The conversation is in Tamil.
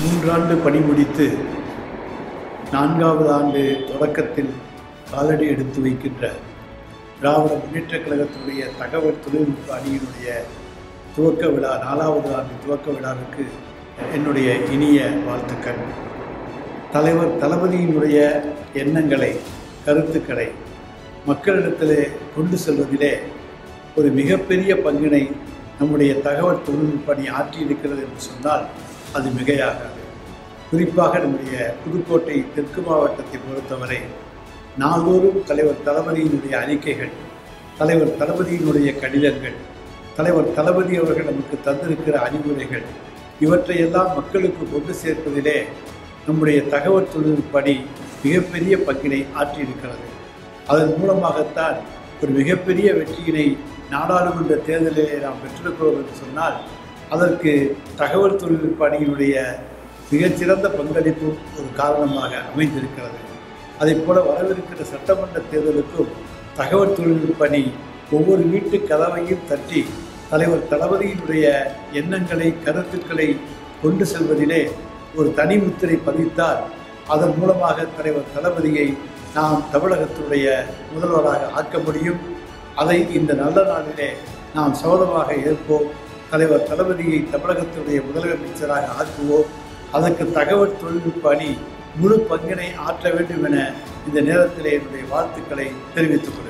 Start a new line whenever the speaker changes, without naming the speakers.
மூன்றாண்டு பணி முடித்து நான்காவது ஆண்டு தொடக்கத்தில் காலடி எடுத்து வைக்கின்ற திராவிட முன்னேற்றக் கழகத்தினுடைய தகவல் தொழில்நுட்ப அணியினுடைய துவக்க விழா நாலாவது ஆண்டு துவக்க விழாவுக்கு என்னுடைய இனிய வாழ்த்துக்கள் தலைவர் தளபதியினுடைய எண்ணங்களை கருத்துக்களை மக்களிடத்திலே கொண்டு செல்வதிலே ஒரு மிகப்பெரிய பங்கினை நம்முடைய தகவல் தொழில்நுட்ப அணி ஆற்றியிருக்கிறது என்று சொன்னால் அது மிகையாகாது குறிப்பாக நம்முடைய புதுக்கோட்டை தெற்கு மாவட்டத்தை பொறுத்தவரை நாள்தோறும் தலைவர் தளபதியினுடைய அறிக்கைகள் தலைவர் தளபதியினுடைய கடிதங்கள் தலைவர் தளபதி அவர்கள் நமக்கு தந்திருக்கிற அறிவுரைகள் இவற்றையெல்லாம் மக்களுக்கு கொண்டு சேர்ப்பதிலே நம்முடைய தகவல் தொழில்நுட்ப அணி மிகப்பெரிய பங்கினை ஆற்றியிருக்கிறது அதன் மூலமாகத்தான் ஒரு மிகப்பெரிய வெற்றியினை நாடாளுமன்ற தேர்தலிலே நாம் பெற்றிருக்கிறோம் என்று சொன்னால் அதற்கு தகவல் தொழில்நுட்ப அணியினுடைய மிகச்சிறந்த பங்களிப்பும் ஒரு காரணமாக அமைந்திருக்கிறது அதைப் போல வரவிருக்கிற சட்டமன்ற தேர்தலுக்கும் தகவல் தொழில்நுட்ப அணி ஒவ்வொரு வீட்டு கதவையும் தட்டி தலைவர் தளபதியினுடைய எண்ணங்களை கருத்துக்களை கொண்டு செல்வதிலே ஒரு தனி முத்திரை பதித்தால் அதன் மூலமாக தலைவர் தளபதியை நாம் தமிழகத்தினுடைய முதல்வராக ஆக்க முடியும் அதை இந்த நல்ல நாளிலே நாம் சோதமாக ஏற்போம் தலைவர் தளபதியை தமிழகத்தினுடைய முதலமைச்சராக ஆக்குவோம் அதற்கு தகவல் தொழில்நுட்ப அணி முழு பங்கினை ஆற்ற வேண்டும் என இந்த நேரத்திலே என்னுடைய வாழ்த்துக்களை தெரிவித்துக் கொள்கிறேன்